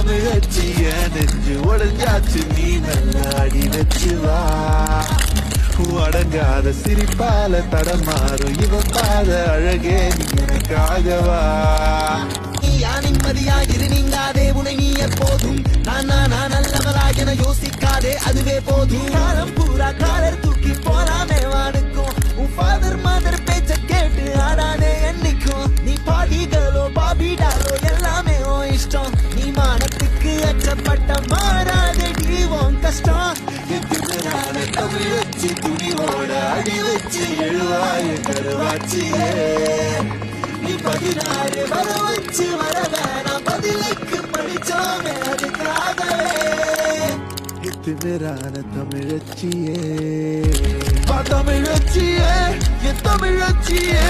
தமிழச்சிய நெஞ்சு உடஞ்சாச்சு நீ நல்ல அடி வச்சு வா அடங்காத சிரிப்பால தடமாறும் இவ பாத அழகே நீ எனக்காகவா நீயா நிம்மதியா இரு நீங்காதே உனை நீ எப்போதும் நான் நானா நல்லவரா என யோசிக்காதே அதுவே போதும் காலம் பூரா காலர் தூக்கி போலாமே வானுக்கும் உன் ஃபாதர் மதர் பேச்ச கேட்டு ஆடாதே என்னைக்கும் நீ பாடிகளோ பாபிடாலோ எல்லாமே ஓ இஷ்டம் நீ மானத்துக்கு அச்சப்பட்ட மாறாதடி உன் கஷ்டம் எத்தினால தமிழச்சி துணிவோட அடி வச்சு எழுவாய கருவாச்சியே நீ பதினாறு வர வச்சு வர வேணாம் பதிலுக்கு படிச்சோமே அதுக்காகவே திமிரான தமிழச்சியே பா தமிழச்சியே என் தமிழச்சியே